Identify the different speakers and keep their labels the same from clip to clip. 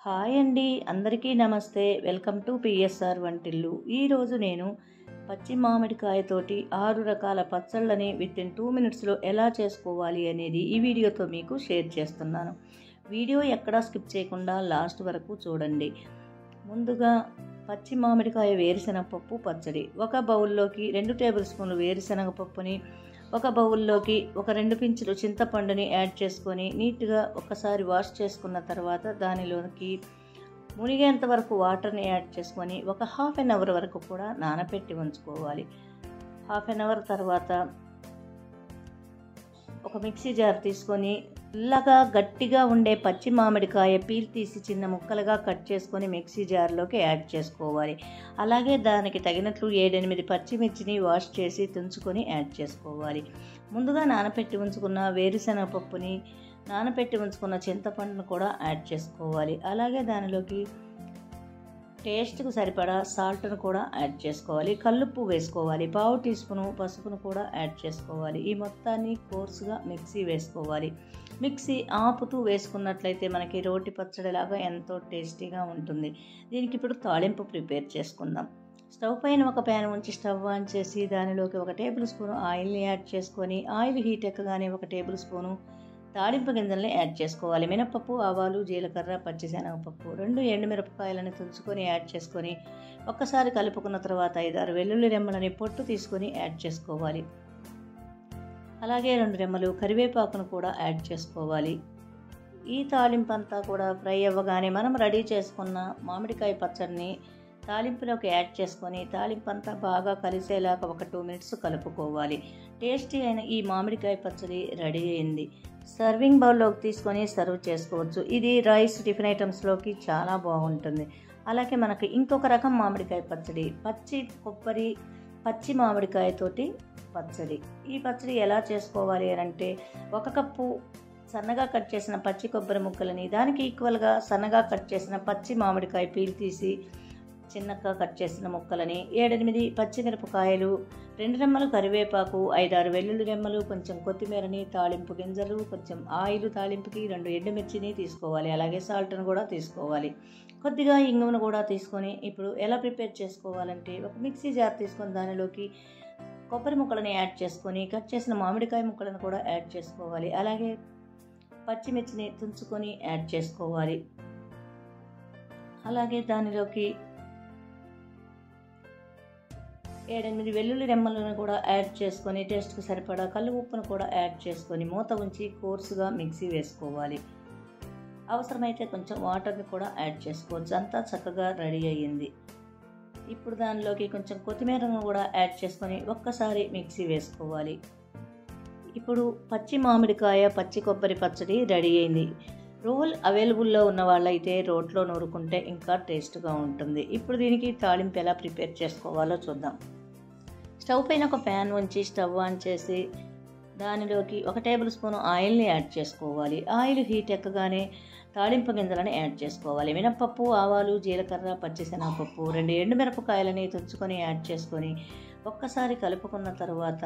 Speaker 1: hi అండి అందరికీ నమస్తే వెల్కమ్ టు పిఎస్ఆర్ వంటిల్లు ఈరోజు నేను పచ్చి మామిడికాయతోటి ఆరు రకాల పచ్చళ్ళని విత్ ఇన్ టూ మినిట్స్లో ఎలా చేసుకోవాలి అనేది ఈ వీడియోతో మీకు షేర్ చేస్తున్నాను వీడియో ఎక్కడా స్కిప్ చేయకుండా లాస్ట్ వరకు చూడండి ముందుగా పచ్చి మామిడికాయ వేరుశనగ పప్పు పచ్చడి ఒక బౌల్లోకి రెండు టేబుల్ స్పూన్లు వేరుశనగ పప్పుని ఒక బౌల్లోకి ఒక రెండు పించులు చింతపండుని యాడ్ చేసుకొని నీట్గా ఒకసారి వాష్ చేసుకున్న తర్వాత దానిలోకి మునిగేంత వరకు వాటర్ని యాడ్ చేసుకొని ఒక హాఫ్ అన్ అవర్ వరకు కూడా నానబెట్టి ఉంచుకోవాలి హాఫ్ అన్ అవర్ తర్వాత ఒక మిక్సీ జార్ తీసుకొని పుల్లగా గట్టిగా ఉండే పచ్చి మామిడికాయ పీల్ తీసి చిన్న ముక్కలుగా కట్ చేసుకొని మిక్సీ జార్లోకి యాడ్ చేసుకోవాలి అలాగే దానికి తగినట్లు ఏడెనిమిది పచ్చిమిర్చిని వాష్ చేసి తుంచుకొని యాడ్ చేసుకోవాలి ముందుగా నానపెట్టి ఉంచుకున్న వేరుశనగ పప్పుని నానపెట్టి ఉంచుకున్న చింతపండును కూడా యాడ్ చేసుకోవాలి అలాగే దానిలోకి టేస్ట్కు సరిపడా సాల్ట్ను కూడా యాడ్ చేసుకోవాలి కల్లుప్పు వేసుకోవాలి పావు టీ స్పూను పసుపును కూడా యాడ్ చేసుకోవాలి ఈ మొత్తాన్ని కోర్సుగా మిక్సీ వేసుకోవాలి మిక్సీ ఆపుతూ వేసుకున్నట్లయితే మనకి రోటి పచ్చడిలాగా ఎంతో టేస్టీగా ఉంటుంది దీనికి ఇప్పుడు తాళింపు ప్రిపేర్ చేసుకుందాం స్టవ్ పైన ఒక ప్యాన్ ఉంచి స్టవ్ ఆన్ చేసి దానిలోకి ఒక టేబుల్ స్పూన్ ఆయిల్ని యాడ్ చేసుకొని ఆయిల్ హీట్ ఎక్కగానే ఒక టేబుల్ స్పూను తాలింపు గింజల్ని యాడ్ చేసుకోవాలి మినపప్పు ఆవాలు జీలకర్ర పచ్చిశనగపప్పు రెండు ఎండుమిరపకాయలను తుంచుకొని యాడ్ చేసుకొని ఒక్కసారి కలుపుకున్న తర్వాత ఐదారు వెల్లుల్లి రెమ్మలని పొట్టు తీసుకొని యాడ్ చేసుకోవాలి అలాగే రెండు రెమ్మలు కరివేపాకును కూడా యాడ్ చేసుకోవాలి ఈ తాలింపు అంతా కూడా ఫ్రై అవ్వగానే మనం రెడీ చేసుకున్న మామిడికాయ పచ్చడిని తాలింపులోకి యాడ్ చేసుకొని తాలింపు అంతా బాగా కలిసేలాగా ఒక టూ మినిట్స్ కలుపుకోవాలి టేస్టీ అయిన ఈ మామిడికాయ పచ్చడి రెడీ అయింది సర్వింగ్ బౌల్లోకి తీసుకొని సర్వ్ చేసుకోవచ్చు ఇది రైస్ టిఫిన్ ఐటమ్స్లోకి చాలా బాగుంటుంది అలాగే మనకి ఇంకొక రకం మామిడికాయ పచ్చడి పచ్చి కొబ్బరి పచ్చి మామిడికాయతోటి పచ్చడి ఈ పచ్చడి ఎలా చేసుకోవాలి అని అంటే ఒక కప్పు సన్నగా కట్ చేసిన పచ్చి కొబ్బరి ముక్కలని దానికి ఈక్వల్గా సన్నగా కట్ చేసిన పచ్చి మామిడికాయ పీల్ తీసి చిన్నగా కట్ చేసిన ముక్కలని ఏడెనిమిది పచ్చిమిరపకాయలు రెండు రెమ్మలు కరివేపాకు ఐదారు వెల్లుల్లి రెమ్మలు కొంచెం కొత్తిమీరని తాలింపు గింజలు కొంచెం ఆయిల్ తాలింపుకి రెండు ఎండుమిర్చిని తీసుకోవాలి అలాగే సాల్ట్ను కూడా తీసుకోవాలి కొద్దిగా ఇంగువను కూడా తీసుకొని ఇప్పుడు ఎలా ప్రిపేర్ చేసుకోవాలంటే ఒక మిక్సీ జార్ తీసుకొని దానిలోకి కొబ్బరి ముక్కలను యాడ్ చేసుకొని కట్ చేసిన మామిడికాయ ముక్కలను కూడా యాడ్ చేసుకోవాలి అలాగే పచ్చిమిర్చిని తుంచుకొని యాడ్ చేసుకోవాలి అలాగే దానిలోకి ఏడెనిమిది వెల్లుల్లి రెమ్మలను కూడా యాడ్ చేసుకొని టేస్ట్కి సరిపడా కళ్ళు ఉప్పును కూడా యాడ్ చేసుకొని మూత ఉంచి కోర్సుగా మిక్సీ వేసుకోవాలి అవసరమైతే కొంచెం వాటర్ని కూడా యాడ్ చేసుకోవచ్చు అంతా చక్కగా రెడీ అయ్యింది ఇప్పుడు దానిలోకి కొంచెం కొత్తిమీరను కూడా యాడ్ చేసుకొని ఒక్కసారి మిక్సీ వేసుకోవాలి ఇప్పుడు పచ్చి మామిడికాయ పచ్చి కొబ్బరి పచ్చడి రెడీ అయింది రోల్ అవైలబుల్లో ఉన్న వాళ్ళైతే రోట్లో నూరుకుంటే ఇంకా టేస్ట్గా ఉంటుంది ఇప్పుడు దీనికి తాళింపు ఎలా ప్రిపేర్ చేసుకోవాలో చూద్దాం స్టవ్ పైన ఒక ప్యాన్ ఉంచి స్టవ్ ఆన్ చేసి దానిలోకి ఒక టేబుల్ స్పూన్ ఆయిల్ని యాడ్ చేసుకోవాలి ఆయిల్ హీట్ ఎక్కగానే తాళింపు గింజలను యాడ్ చేసుకోవాలి మినపప్పు ఆవాలు జీలకర్ర పచ్చిశనగపప్పు రెండు ఎండుమిరపకాయలని తుంచుకొని యాడ్ చేసుకొని ఒక్కసారి కలుపుకున్న తర్వాత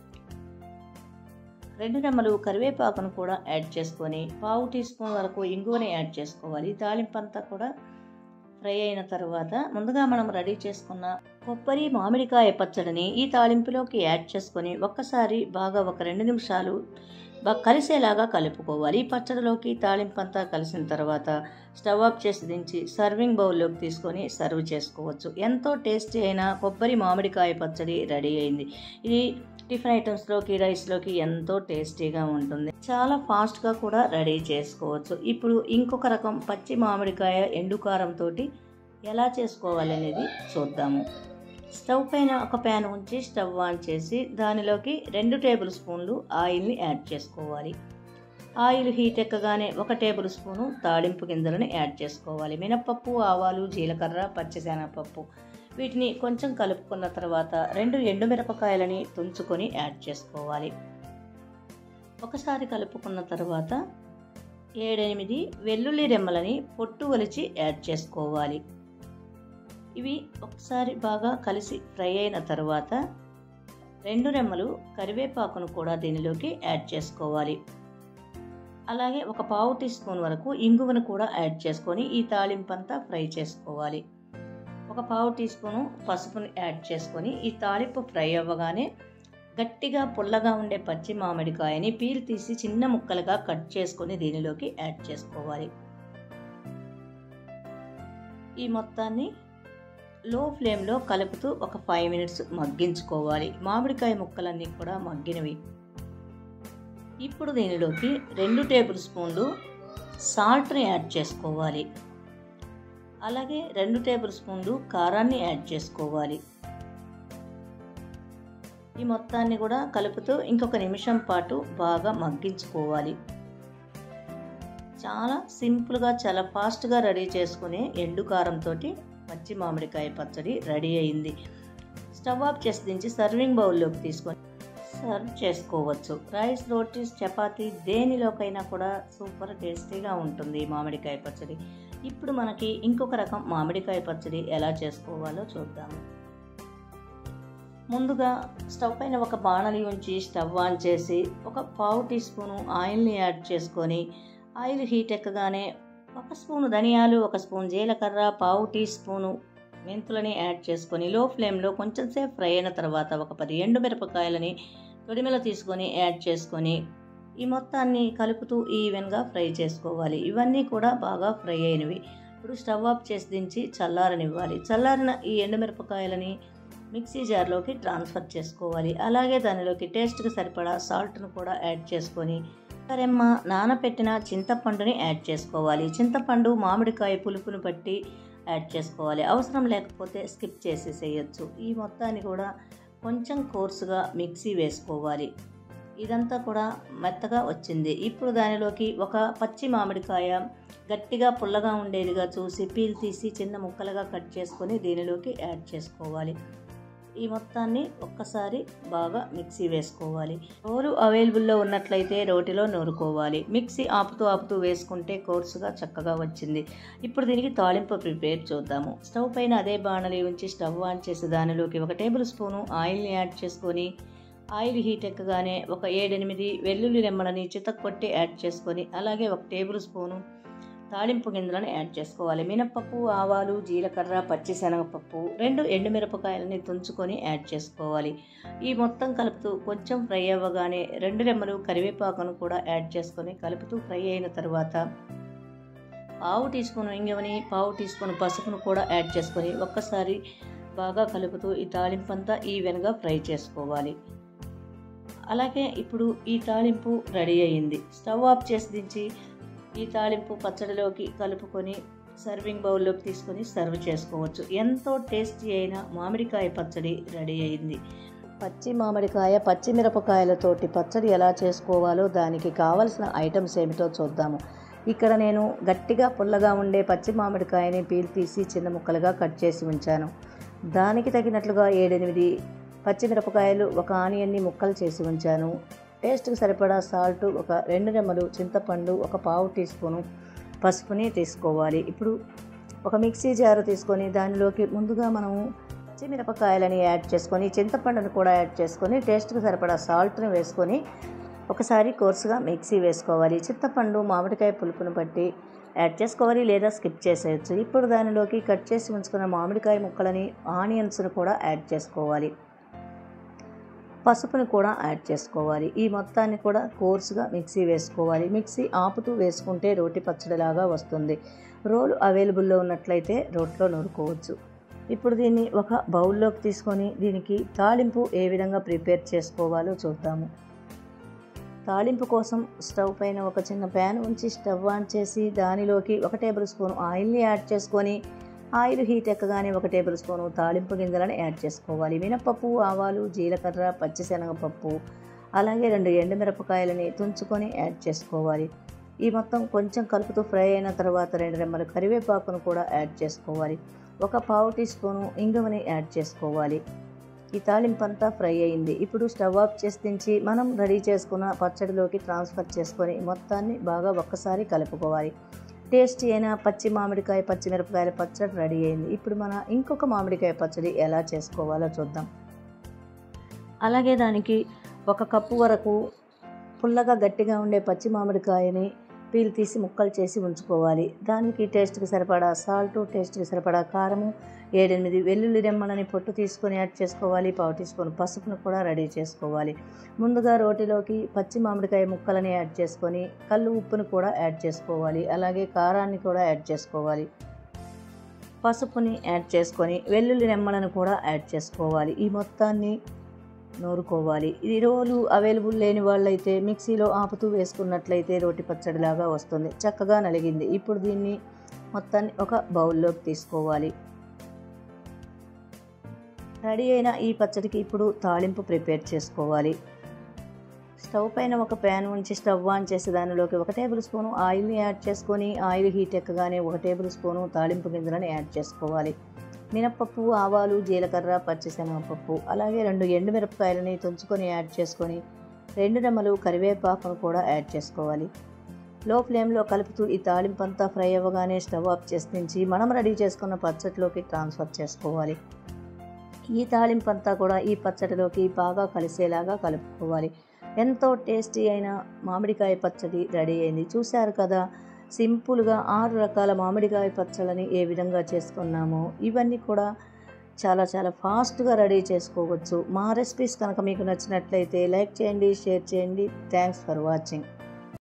Speaker 1: రెండు రెమ్మలు కరివేపాకును కూడా యాడ్ చేసుకొని పావు టీ స్పూన్ వరకు ఇంగువని యాడ్ చేసుకోవాలి తాలింపు అంతా కూడా ఫ్రై అయిన తర్వాత ముందుగా మనం రెడీ చేసుకున్న కొబ్బరి మామిడికాయ పచ్చడిని ఈ తాలింపులోకి యాడ్ చేసుకొని ఒక్కసారి బాగా ఒక రెండు నిమిషాలు బాగా కలిసేలాగా కలుపుకోవాలి ఈ పచ్చడిలోకి తాలింపు అంతా కలిసిన తర్వాత స్టవ్ ఆఫ్ చేసి దించి సర్వింగ్ బౌల్లోకి తీసుకొని సర్వ్ చేసుకోవచ్చు ఎంతో టేస్టీ అయిన కొబ్బరి మామిడికాయ పచ్చడి రెడీ అయింది ఇది టిఫిన్ ఐటమ్స్లోకి రైస్లోకి ఎంతో టేస్టీగా ఉంటుంది చాలా ఫాస్ట్గా కూడా రెడీ చేసుకోవచ్చు ఇప్పుడు ఇంకొక రకం పచ్చి మామిడికాయ ఎండుకారంతో ఎలా చేసుకోవాలనేది చూద్దాము స్టవ్ పైన ఒక ప్యాన్ ఉంచి స్టవ్ ఆన్ చేసి దానిలోకి రెండు టేబుల్ స్పూన్లు ఆయిల్ని యాడ్ చేసుకోవాలి ఆయిల్ హీట్ ఎక్కగానే ఒక టేబుల్ స్పూను తాళింపు గింజలను యాడ్ చేసుకోవాలి మినపప్పు ఆవాలు జీలకర్ర పచ్చిశనగపప్పు వీటిని కొంచెం కలుపుకున్న తర్వాత రెండు ఎండుమిరపకాయలని తుంచుకొని యాడ్ చేసుకోవాలి ఒకసారి కలుపుకున్న తర్వాత ఏడెనిమిది వెల్లుల్లి రెమ్మలని పొట్టు వలిచి యాడ్ చేసుకోవాలి ఇవి ఒకసారి బాగా కలిసి ఫ్రై అయిన తర్వాత రెండు రెమ్మలు కరివేపాకును కూడా దీనిలోకి యాడ్ చేసుకోవాలి అలాగే ఒక పావు టీ స్పూన్ వరకు ఇంగువను కూడా యాడ్ చేసుకొని ఈ తాలింపు అంతా ఫ్రై చేసుకోవాలి ఒక పావు టీ స్పూను పసుపుని యాడ్ చేసుకొని ఈ తాలింపు ఫ్రై అవ్వగానే గట్టిగా పుల్లగా ఉండే పచ్చి మామిడికాయని పీల్ తీసి చిన్న ముక్కలుగా కట్ చేసుకొని దీనిలోకి యాడ్ చేసుకోవాలి ఈ మొత్తాన్ని లో ఫ్లేమ్లో కలుపుతూ ఒక ఫైవ్ మినిట్స్ మగ్గించుకోవాలి మామిడికాయ ముక్కలన్నీ కూడా మగ్గినవి ఇప్పుడు దీనిలోకి రెండు టేబుల్ స్పూన్లు సాల్ట్ని యాడ్ చేసుకోవాలి అలాగే రెండు టేబుల్ స్పూన్లు కారాన్ని యాడ్ చేసుకోవాలి ఈ మొత్తాన్ని కూడా కలుపుతూ ఇంకొక నిమిషం పాటు బాగా మగ్గించుకోవాలి చాలా సింపుల్గా చాలా ఫాస్ట్గా రెడీ చేసుకునే ఎండు కారంతో పచ్చి మామిడికాయ పచ్చడి రెడీ అయింది స్టవ్ ఆఫ్ చేసి దించి సర్వింగ్ బౌల్లోకి తీసుకొని సర్వ్ చేసుకోవచ్చు రైస్ రోటీస్ చపాతీ దేనిలోకైనా కూడా సూపర్ టేస్టీగా ఉంటుంది మామిడికాయ పచ్చడి ఇప్పుడు మనకి ఇంకొక రకం మామిడికాయ పచ్చడి ఎలా చేసుకోవాలో చూద్దాము ముందుగా స్టవ్ పైన ఒక బాణలి ఉంచి స్టవ్ ఆన్ చేసి ఒక పావు టీ స్పూను ఆయిల్ని యాడ్ చేసుకొని ఆయిల్ హీట్ ఎక్కగానే ఒక స్పూను ధనియాలు ఒక స్పూన్ జీలకర్ర పావు టీ స్పూను మెంతులని యాడ్ చేసుకొని లో ఫ్లేమ్లో కొంచెం సేపు ఫ్రై అయిన తర్వాత ఒక పది ఎండు మిరపకాయలని తొడిమెల తీసుకొని యాడ్ చేసుకొని ఈ మొత్తాన్ని కలుపుతూ ఈవెన్గా ఫ్రై చేసుకోవాలి ఇవన్నీ కూడా బాగా ఫ్రై అయినవి ఇప్పుడు స్టవ్ ఆఫ్ చేసి దించి చల్లారనివ్వాలి చల్లారిన ఈ ఎండుమిరపకాయలని మిక్సీ జార్లోకి ట్రాన్స్ఫర్ చేసుకోవాలి అలాగే దానిలోకి టేస్ట్కి సరిపడా సాల్ట్ను కూడా యాడ్ చేసుకొని రెమ్మ నానపెట్టిన చింతపండుని యాడ్ చేసుకోవాలి చింతపండు మామిడికాయ పులుపును బట్టి యాడ్ చేసుకోవాలి అవసరం లేకపోతే స్కిప్ చేసేసేయచ్చు ఈ మొత్తాన్ని కూడా కొంచెం కోర్సుగా మిక్సీ వేసుకోవాలి ఇదంతా కూడా మెత్తగా వచ్చింది ఇప్పుడు దానిలోకి ఒక పచ్చి మామిడికాయ గట్టిగా పుల్లగా ఉండేదిగా చూసి పీల్ తీసి చిన్న ముక్కలుగా కట్ చేసుకొని దీనిలోకి యాడ్ చేసుకోవాలి ఈ మొత్తాన్ని ఒక్కసారి బాగా మిక్సీ వేసుకోవాలి రోలు అవైలబుల్లో ఉన్నట్లయితే రోటిలో నూరుకోవాలి మిక్సీ ఆపుతూ ఆపుతూ వేసుకుంటే కోర్సుగా చక్కగా వచ్చింది ఇప్పుడు దీనికి తాలింపు ప్రిపేర్ చూద్దాము స్టవ్ పైన అదే బాణలి ఉంచి స్టవ్ ఆన్ చేసి దానిలోకి ఒక టేబుల్ స్పూను ఆయిల్ని యాడ్ చేసుకొని ఆయిల్ హీట్ ఎక్కగానే ఒక ఏడెనిమిది వెల్లుల్లి రెమ్మలని చితక్కొట్టి యాడ్ చేసుకొని అలాగే ఒక టేబుల్ స్పూను తాలింపు గింజలను యాడ్ చేసుకోవాలి మినపప్పు ఆవాలు జీలకర్ర పచ్చిశనగపప్పు రెండు ఎండుమిరపకాయలని తుంచుకొని యాడ్ చేసుకోవాలి ఈ మొత్తం కలుపుతూ కొంచెం ఫ్రై అవ్వగానే రెండు రెమ్మలు కరివేపాకును కూడా యాడ్ చేసుకొని కలుపుతూ ఫ్రై అయిన తర్వాత పావు టీ స్పూన్ ఇంగవని పావు టీ స్పూన్ పసుపును కూడా యాడ్ చేసుకొని ఒక్కసారి బాగా కలుపుతూ ఈ తాలింపు అంతా ఈవెన్గా ఫ్రై చేసుకోవాలి అలాగే ఇప్పుడు ఈ తాలింపు రెడీ అయ్యింది స్టవ్ ఆఫ్ చేసి దించి ఈ తాలింపు పచ్చడిలోకి కలుపుకొని సర్వింగ్ బౌల్లోకి తీసుకొని సర్వ్ చేసుకోవచ్చు ఎంతో టేస్టీ అయిన మామిడికాయ పచ్చడి రెడీ అయింది పచ్చి మామిడికాయ పచ్చి మిరపకాయలతోటి పచ్చడి ఎలా చేసుకోవాలో దానికి కావలసిన ఐటమ్స్ ఏమిటో చూద్దాము ఇక్కడ నేను గట్టిగా పుల్లగా ఉండే పచ్చి మామిడికాయని పీల్ తీసి చిన్న ముక్కలుగా కట్ చేసి ఉంచాను దానికి తగినట్లుగా ఏడెనిమిది పచ్చిమిరపకాయలు ఒక ఆనియన్ని ముక్కలు చేసి ఉంచాను టేస్ట్కి సరిపడా సాల్ట్ ఒక రెండు రెమ్మలు చింతపండు ఒక పావు టీ స్పూను పసుపుని తీసుకోవాలి ఇప్పుడు ఒక మిక్సీ జారు తీసుకొని దానిలోకి ముందుగా మనము పచ్చిమిరపకాయలని యాడ్ చేసుకొని చింతపండుని కూడా యాడ్ చేసుకొని టేస్ట్కి సరిపడా సాల్ట్ని వేసుకొని ఒకసారి కోర్సుగా మిక్సీ వేసుకోవాలి చింతపండు మామిడికాయ పులుపును బట్టి యాడ్ చేసుకోవాలి లేదా స్కిప్ చేసేయచ్చు ఇప్పుడు దానిలోకి కట్ చేసి ఉంచుకున్న మామిడికాయ ముక్కలని ఆనియన్స్ను కూడా యాడ్ చేసుకోవాలి పసుపుని కూడా యాడ్ చేసుకోవాలి ఈ మొత్తాన్ని కూడా కోర్సుగా మిక్సీ వేసుకోవాలి మిక్సీ ఆపుతూ వేసుకుంటే రోటి పచ్చడిలాగా వస్తుంది రోలు అవైలబుల్లో ఉన్నట్లయితే రోట్లో నూరుకోవచ్చు ఇప్పుడు దీన్ని ఒక బౌల్లోకి తీసుకొని దీనికి తాలింపు ఏ విధంగా ప్రిపేర్ చేసుకోవాలో చూద్దాము తాలింపు కోసం స్టవ్ పైన ఒక చిన్న ప్యాన్ ఉంచి స్టవ్ ఆన్ చేసి దానిలోకి ఒక టేబుల్ స్పూన్ ఆయిల్ని యాడ్ చేసుకొని ఆయిల్ హీట్ ఎక్కగానే ఒక టేబుల్ స్పూను తాలింపు గింజలను యాడ్ చేసుకోవాలి మినపప్పు ఆవాలు జీలకర్ర పచ్చిశనగపప్పు అలాగే రెండు ఎండుమిరపకాయలని తుంచుకొని యాడ్ చేసుకోవాలి ఈ మొత్తం కొంచెం కలుపుతూ ఫ్రై అయిన తర్వాత రెండు రెమ్మల కరివేపాకును కూడా యాడ్ చేసుకోవాలి ఒక పావు టీ స్పూను ఇంగువని యాడ్ చేసుకోవాలి ఈ తాలింపు అంతా ఫ్రై అయింది ఇప్పుడు స్టవ్ ఆఫ్ చేసి దించి మనం రెడీ చేసుకున్న పచ్చడిలోకి ట్రాన్స్ఫర్ చేసుకొని మొత్తాన్ని బాగా ఒక్కసారి కలుపుకోవాలి టేస్టీ అయిన పచ్చి మామిడికాయ పచ్చిమిరపకాయల పచ్చడి రెడీ అయింది ఇప్పుడు మన ఇంకొక మామిడికాయ పచ్చడి ఎలా చేసుకోవాలో చూద్దాం అలాగే దానికి ఒక కప్పు వరకు పుల్లగా గట్టిగా ఉండే పచ్చి మామిడికాయని పీల్ తీసి ముక్కలు చేసి ఉంచుకోవాలి దానికి టేస్ట్కి సరిపడా సాల్ట్ టేస్ట్కి సరిపడా కారము ఏడెనిమిది వెల్లుల్లి రెమ్మలని పొట్టు తీసుకొని యాడ్ చేసుకోవాలి పావు టీ స్పూన్ పసుపును కూడా రెడీ చేసుకోవాలి ముందుగా రోటిలోకి పచ్చి మామిడికాయ ముక్కలని యాడ్ చేసుకొని కళ్ళు ఉప్పును కూడా యాడ్ చేసుకోవాలి అలాగే కారాన్ని కూడా యాడ్ చేసుకోవాలి పసుపుని యాడ్ చేసుకొని వెల్లుల్లి రెమ్మలను కూడా యాడ్ చేసుకోవాలి ఈ మొత్తాన్ని నూరుకోవాలి ఈ రోలు అవైలబుల్ లేని వాళ్ళైతే మిక్సీలో ఆపుతూ వేసుకున్నట్లయితే రోటి పచ్చడిలాగా వస్తుంది చక్కగా నలిగింది ఇప్పుడు దీన్ని మొత్తాన్ని ఒక బౌల్లోకి తీసుకోవాలి రెడీ అయిన ఈ పచ్చడికి ఇప్పుడు తాలింపు ప్రిపేర్ చేసుకోవాలి స్టవ్ పైన ఒక ప్యాన్ ఉంచి స్టవ్ ఆన్ చేసి దానిలోకి ఒక టేబుల్ స్పూను ఆయిల్ని యాడ్ చేసుకొని ఆయిల్ హీట్ ఎక్కగానే ఒక టేబుల్ స్పూను తాలింపు గింజలను యాడ్ చేసుకోవాలి మినప్పప్పు ఆవాలు జీలకర్ర పచ్చిశనగపప్పు అలాగే రెండు ఎండుమిరపకాయలని తుంచుకొని యాడ్ చేసుకొని రెండు రెమ్మలు కరివేపాకును కూడా యాడ్ చేసుకోవాలి లో ఫ్లేమ్లో కలుపుతూ ఈ తాలింపు అంతా ఫ్రై అవ్వగానే స్టవ్ ఆఫ్ చేసి దించి మనం రెడీ చేసుకున్న పచ్చడిలోకి ట్రాన్స్ఫర్ చేసుకోవాలి ఈ తాలింపు అంతా కూడా ఈ పచ్చడిలోకి బాగా కలిసేలాగా కలుపుకోవాలి ఎంతో టేస్టీ అయిన మామిడికాయ పచ్చడి రెడీ అయింది చూశారు కదా సింపుల్గా ఆరు రకాల మామిడికాయ పచ్చళ్ళని ఏ విధంగా చేసుకున్నామో ఇవన్నీ కూడా చాలా చాలా ఫాస్ట్గా రెడీ చేసుకోవచ్చు మా రెసిపీస్ కనుక మీకు నచ్చినట్లయితే లైక్ చేయండి షేర్ చేయండి థ్యాంక్స్ ఫర్ వాచింగ్